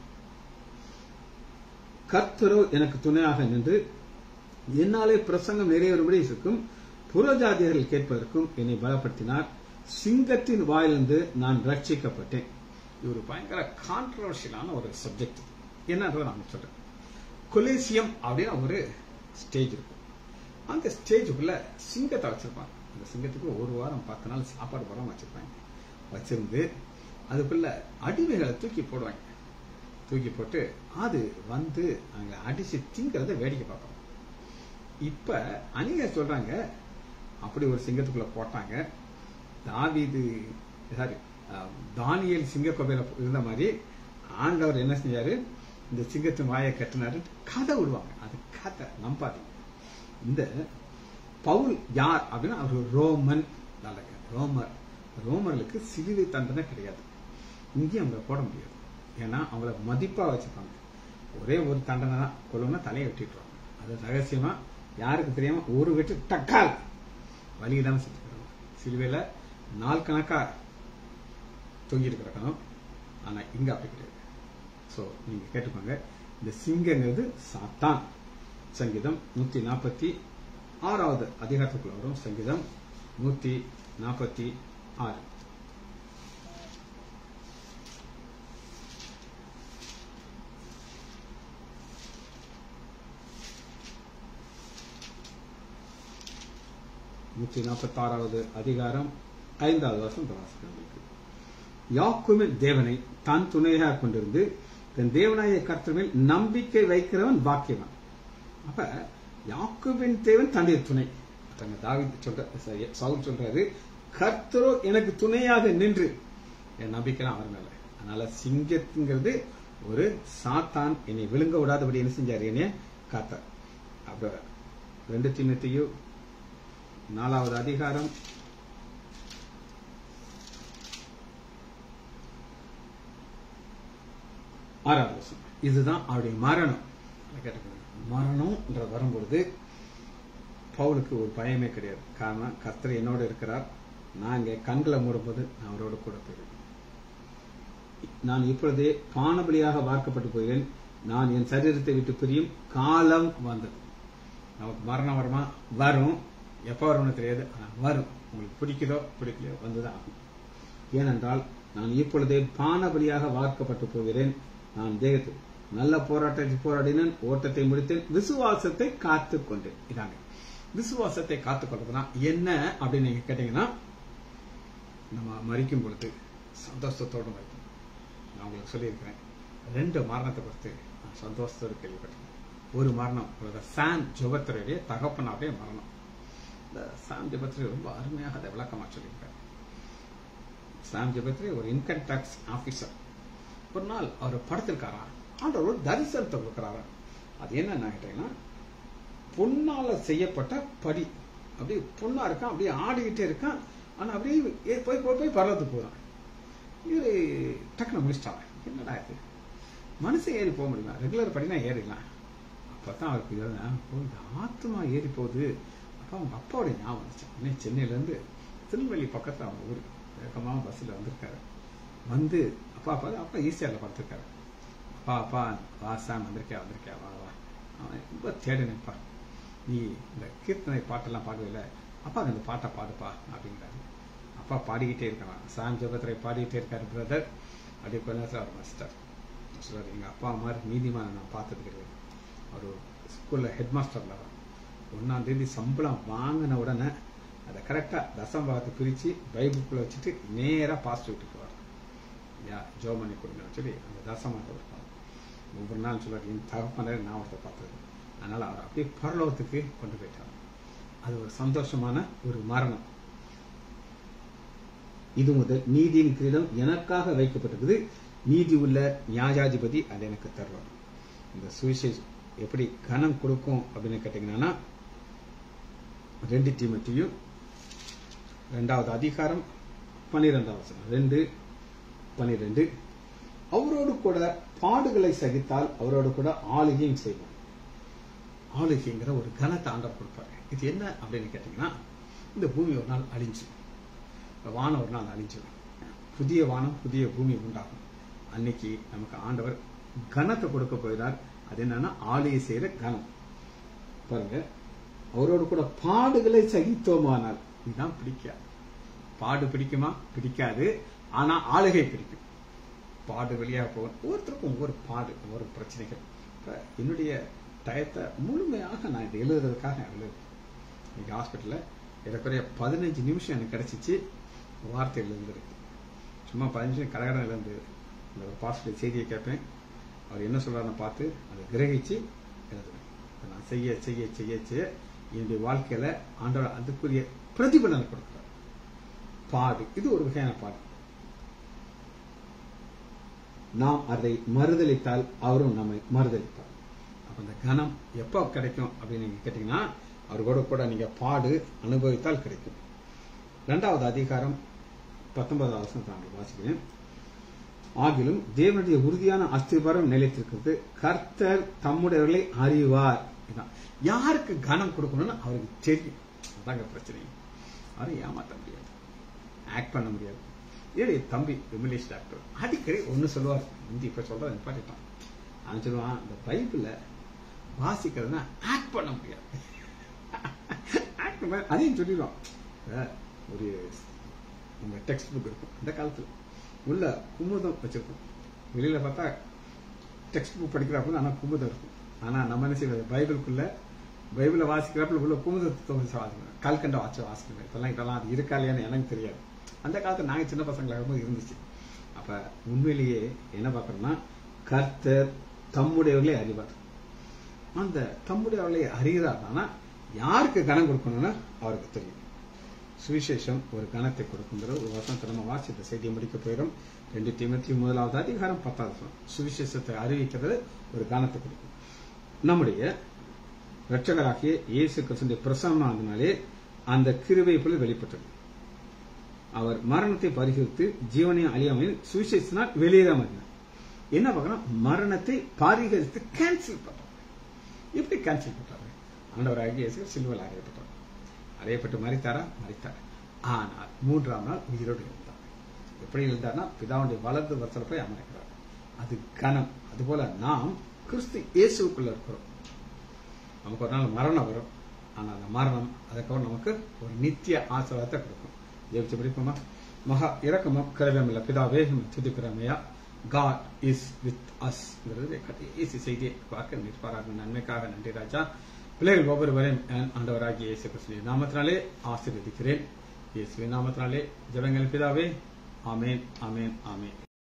[SPEAKER 1] கர்த்தரோ எனக்கு துணையாக நின்று என்னாலே பிரசங்கம் நிறைவேறும்படி இருக்கும் புறஜாதியர்கள் கேட்பதற்கும் என்னை பலப்படுத்தினார் சிங்கத்தின் வாயிலிருந்து நான் ரட்சிக்கப்பட்டேன் இது ஒரு பயங்கர கான்ட்ரவர்ஷியலான ஒரு சப்ஜெக்ட் என்னன்றதை நான் சொல்றேன் கொலேசியம் அப்படின்னு ஒரு ஸ்டேஜ் இருக்கும் அந்த ஸ்டேஜுக்குள்ள சிங்கத்தை வச்சிருப்பாங்க அந்த சிங்கத்துக்கு ஒரு வாரம் பத்து நாள் சாப்பாடு போடாம வச்சிருப்பாங்க வச்சிருந்து அதுக்குள்ள அடிமைகளை தூக்கி போடுவாங்க தூக்கி போட்டு அது வந்து அங்க அடிச்சு திங்கிறத வேடிக்கை பார்ப்பாங்க இப்ப அநேக சொல்றாங்க அப்படி ஒரு சிங்கத்துக்குள்ள போட்டாங்க தாவீது சாரி தானியல் சிங்க கோவையில இருந்த மாதிரி ஆண்டவர் என்ன செஞ்சாரு இந்த சிங்கத்தின் வாயை கட்டினாரு கதை விடுவாங்க அது கதை நம்பாதீங்க இந்த பவுல் யார் அப்படின்னா அவர் ரோமன் நல்லங்க ரோமர் ரோமர்களுக்கு சிலுவை தண்டனை கிடையாது இங்கேயும் அவங்க போட முடியாது ஏன்னா அவங்கள மதிப்பா வச்சுப்பாங்க ஒரே ஒரு தண்டனை தான் கொள்ளுன்னா தலையை வெட்டிட்டுருவாங்க அது ரகசியமா யாருக்கு தெரியாம ஒரு வெட்டு டக்கால் வலி இல்லாம செத்துக்கிறாங்க சிலுவையில நாள் கணக்கா தொங்கிட்டு கிடக்கணும் ஆனா இங்க அப்படி கிடையாது சோ நீங்க கேட்டுக்கோங்க இந்த சிங்கங்கிறது சாத்தான் சங்கீதம் நூத்தி நாற்பத்தி ஆறாவது அதிகாரத்துக்குள்ள வரும் சங்கீதம் நூத்தி நாற்பத்தி ஆறு நூற்றி நாற்பத்தி ஆறாவது அதிகாரம் ஐந்தாவது வருஷம் வாசிக்கிறவங்களுக்கு யாக்குமின் தேவனை தான் துணையாக கொண்டிருந்து தன் தேவனாய கர்த்தர் மேல் நம்பிக்கை வைக்கிறவன் பாக்கியவன் அப்ப யாக்குவின் தேவன் தன்னுடைய துணை தங்க தாவி சொல்ற சவுல் சொல்றாரு கர்த்தரோ எனக்கு துணையாக நின்று என் நம்பிக்கை அவர் மேல அதனால சிங்கத்துங்கிறது ஒரு சாத்தான் என்னை விழுங்க விடாதபடி என்ன செஞ்சாரு என்னைய காத்தார் அப்ப ரெண்டு சின்னத்தையும் நாலாவது அதிகாரம் ஆறாவது வருஷம் இதுதான் அவருடைய மரணம் மரணம் வரும்பொழுது பவுலுக்கு ஒரு பயமே கிடையாது காரணம் கர்த்தர் என்னோடு இருக்கிறார் நான் இங்கே கண்களை மூடும்போது நான் அவரோடு கூட போயிருக்கேன் நான் இப்பொழுதே பானபலியாக வார்க்கப்பட்டு போகிறேன் நான் என் சரீரத்தை விட்டு பிரியும் காலம் வந்தது நமக்கு மரணம் வருமா வரும் எப்போ வரும்னு தெரியாது ஆனா வரும் உங்களுக்கு பிடிக்குதோ பிடிக்கலையோ வந்துதான் ஆகும் ஏனென்றால் நான் இப்பொழுதே பானபலியாக வார்க்கப்பட்டு போகிறேன் நான் தேகத்தில் நல்ல போராட்டத்தை போராடினேன் ஓட்டத்தை முடித்தேன் விசுவாசத்தை காத்து கொண்டேன் இதாங்க விசுவாசத்தை காத்துக் கொள்றதுனா என்ன அப்படின்னு நீங்க கேட்டீங்கன்னா நம்ம மறிக்கும் பொழுது சந்தோஷத்தோடு மறிக்கணும் நான் உங்களுக்கு சொல்லியிருக்கிறேன் ரெண்டு மரணத்தை குறித்து நான் சந்தோஷத்தோடு கேள்விப்பட்டேன் ஒரு மரணம் சாம் ஜோபத்தருடைய தகப்பனாவுடைய மரணம் இந்த சாம் ஜபத்ரி ரொம்ப அருமையாக அதை விளக்கமா சொல்லியிருக்காரு சாம் ஜபத்ரி ஒரு இன்கம் டாக்ஸ் ஆபீசர் ஒரு நாள் அவர் படுத்திருக்காரா ஆண்டவர் ஒரு தரிசனத்தை கொடுக்குறாரா அது என்ன கேட்டீங்கன்னா பொன்னால செய்யப்பட்ட படி அப்படியே பொண்ணா இருக்கான் அப்படியே ஆடிக்கிட்டே இருக்கான் ஆனா அப்படியே ஏ- போய் போய் போய் பரவத்துக்கு போறான் இது டக்குனு முடிச்சிட்டாங்க என்னடா இது மனுஷன் ஏறி போக முடியுமா ரெகுலர் படினா ஏறிடலாம் அப்பதான் அவருக்கு இது ஓ, இந்த ஆத்மா ஏறி போகுது அப்ப அவங்க அப்பாவோட ஞாபகம் வந்துச்சு உடனே சென்னையில இருந்து திருநெல்வேலி பக்கத்துல அவங்க ஊர் வேகமா பஸ்ல வந்திருக்காரு வந்து அப்பா அப்பா அப்பா ஈஸியாரில் படுத்திருக்காரு அப்பா அப்பா வா சாம் வந்திருக்கியா வந்திருக்கியா வா வா அவன் ரொம்ப தேடி நிற்பா நீ இந்த கீர்த்தனை பாட்டெல்லாம் பாடுவில்ல அப்பா அந்த பாட்டை பாடுப்பா அப்படிங்கிறாரு அப்பா பாடிக்கிட்டே இருக்கான் சாம் ஜபத்திரை பாடிக்கிட்டே இருக்காரு பிரதர் அப்படியே கொஞ்ச நேரத்தில் அவர் மாஸ்டர் சொல்றாரு எங்க அப்பா மாதிரி நீதிமான நான் பார்த்தது கிடையாது அவர் ஸ்கூல்ல ஹெட் மாஸ்டர்ல ஒன்னாம் தேதி சம்பளம் வாங்கின உடனே அதை கரெக்டா தசம் பாகத்தை பிரிச்சு பைபிளுக்குள்ள வச்சுட்டு நேரா பாஸ்ட் வீட்டுக்கு போவார் யா ஜோ பண்ணி கொடுங்கன்னு சொல்லி அந்த தசமாக கொடுப்பார் ஒவ்வொரு நாள் சொல்றாரு என் தகப்பனரை நான் ஒருத்தர் பார்த்தது அதனால அவர் அப்படியே பரலோகத்துக்கு கொண்டு போயிட்டார் அது ஒரு சந்தோஷமான ஒரு மரணம் இது முதல் நீதியின் கிரீடம் எனக்காக வைக்கப்பட்டிருக்குது நீதி உள்ள நியாயாதிபதி அதை எனக்கு தருவார் இந்த சுவிசேஷம் எப்படி கனம் கொடுக்கும் அப்படின்னு கேட்டீங்கன்னா ரெண்டு தீமத்தியும் ரெண்டாவது அதிகாரம் பன்னிரெண்டாவது வசனம் ரெண்டு பன்னிரெண்டு அவரோடு கூட பாடுகளை சகித்தால் அவரோடு கூட ஆளுகையும் செய்வோம் ஆளுகைங்கிற ஒரு கனத்தை ஆண்டவர் கொடுப்பாரு இது என்ன அப்படின்னு கேட்டீங்கன்னா இந்த பூமி ஒரு நாள் அழிஞ்சு வானம் ஒரு நாள் அழிஞ்சிடும் புதிய வானம் புதிய பூமி உண்டாகும் அன்னைக்கு நமக்கு ஆண்டவர் கனத்தை கொடுக்க போகிறார் அது என்னன்னா ஆலையை செய்யற கனம் பாருங்க அவரோடு கூட பாடுகளை சகித்தோமானால் இதுதான் பிடிக்காது பாடு பிடிக்குமா பிடிக்காது ஆனா ஆளுகை பிடிக்கும் பாடு வழியாக போகும் ஒவ்வொருத்தருக்கும் ஒவ்வொரு பாடு ஒவ்வொரு பிரச்சனைகள் இப்ப என்னுடைய டயத்தை முழுமையாக நான் இதை எழுதுறதுக்காக எழுது இன்னைக்கு ஹாஸ்பிட்டல்ல ஏறக்குறைய பதினஞ்சு நிமிஷம் எனக்கு கிடைச்சிச்சு வார்த்தை எழுந்திருக்கு சும்மா பதினஞ்சு நிமிஷம் கடகடம் எழுந்து இந்த ஒரு பாஸ்டர் செய்தியை கேட்பேன் அவர் என்ன சொல்றாருன்னு பார்த்து அதை கிரகிச்சு எழுதுவேன் இப்ப நான் செய்ய செய்ய செய்ய செய்ய என்னுடைய வாழ்க்கையில ஆண்டவர் அதுக்குரிய பிரதிபலனை கொடுக்கிறார் பாடு இது ஒரு வகையான பாடு நாம் அதை மறுதளித்தால் அவரும் நம்மை மறுதளிப்பார் அப்ப இந்த கனம் எப்போ கிடைக்கும் அப்படின்னு நீங்க கேட்டீங்கன்னா அவர் கூட கூட நீங்க பாடு அனுபவித்தால் கிடைக்கும் இரண்டாவது அதிகாரம் பத்தொன்பதாவது வருஷம் தாண்டி வாசிக்கிறேன் ஆகிலும் தேவனுடைய உறுதியான அஸ்திபாரம் நிலைத்திருக்கிறது கர்த்தர் தம்முடையவர்களை அறிவார் இதான். யாருக்கு கனம் கொடுக்கணும்னு அவருக்கு தெரியும் அதாங்க பிரச்சனை அவரை ஏமாத்த முடியாது ஆக்ட் பண்ண முடியாது ஏடி தம்பி விமலேஷ் டாக்டர் அடிக்கடி ஒன்னு சொல்லுவார் இந்தி இப்ப சொல்றத நிப்பாட்டிட்டான் அவன் சொல்லுவான் இந்த பைபிள வாசிக்கிறதுனா ஆக்ட் பண்ண முடியாது ஆக்ட் பண்ண அதையும் சொல்லிடுவான் இப்ப ஒரு உங்க டெக்ஸ்ட் புக் இருக்கும் இந்த காலத்துல உள்ள குமுதம் வச்சிருக்கும் வெளியில பார்த்தா டெக்ஸ்ட் புக் படிக்கிறாப்புல ஆனா குமுதம் இருக்கும் ஆனா நம்ம என்ன செய்வது பைபிளுக்குள்ள பைபிளை வாசிக்கிறப்பல உள்ள குமுதத்தை வாசிக்கிறோம் கல்கண்ட வாட்ச வாசிக்கிறோம் இப்பெல்லாம் இப்பெல்லாம் அது இருக்கா இல்லையான்னு எனக்கு தெரியாது அந்த காலத்துல நாங்க சின்ன பசங்களாக இருக்கும்போது இருந்துச்சு அப்ப உண்மையிலேயே என்ன பார்க்கறோம்னா கர்த்தர் தம்முடையவர்களே அறிவார் அந்த தம்முடையவர்களை அறிகிறார்னா யாருக்கு கனம் கொடுக்கணும்னா அவருக்கு தெரியும் சுவிசேஷம் ஒரு கணத்தை கொடுக்குங்கிற ஒரு வசனத்தை நம்ம வாசித்த செய்தியை முடிக்க போயிடும் ரெண்டு தீமத்தி முதலாவது அதிகாரம் பத்தாவது வசனம் சுவிசேஷத்தை அறிவிக்கிறது ஒரு கணத்தை கொடுக்கும் நம்முடைய இரட்சகராகிய இயேசு கிறிஸ்துடைய பிரசன்னத்தினாலே அந்த கிருவை போல வெளிப்பட்டது அவர் மரணத்தை பரிகரித்து ஜீவனையும் அழியாமையும் சுவிசேஷனால் வெளியேறாம என்ன பார்க்கணும் மரணத்தை பரிகரித்து கேன்சல் பண்றாரு எப்படி கேன்சல் பண்றாரு ஆண்டவராகிய இயேசு சிலுவையில் அறையப்பட்டார் அறையப்பட்டு மறித்தாரா மறித்தார் ஆனால் மூன்றாம் நாள் உயிரோடு இருந்தார் எப்படி இருந்தார்னா பிதாவுடைய வலது வருஷத்துல போய் அமர்கிறார் அது கனம் அதுபோல நாம் கிறிஸ்து இயேசுக்குள்ள இருக்கிறோம் நமக்கு ஒரு நாள் மரணம் வரும் ஆனா அந்த மரணம் அதுக்கப்புறம் நமக்கு ஒரு நித்திய ஆசீர்வாதத்தை கொடுக்கும் ஜெயிச்சு பிடிப்போமா மகா இறக்கமும் கருவியம் இல்ல பிதாவே துதிக்கிறமையா காட் இஸ் வித் அஸ்ங்கிறது கடைசி செய்தியை பார்க்க நிற்பாராக நன்மைக்காக நன்றி ராஜா பிள்ளைகள் ஒவ்வொருவரையும் என் ஆண்டவராகிய இயேசு கிறிஸ்துவின் நாமத்தினாலே ஆசீர்வதிக்கிறேன் இயேசுவின் நாமத்தினாலே ஜெபங்கள் பிதாவே ஆமேன் ஆமேன் ஆமேன்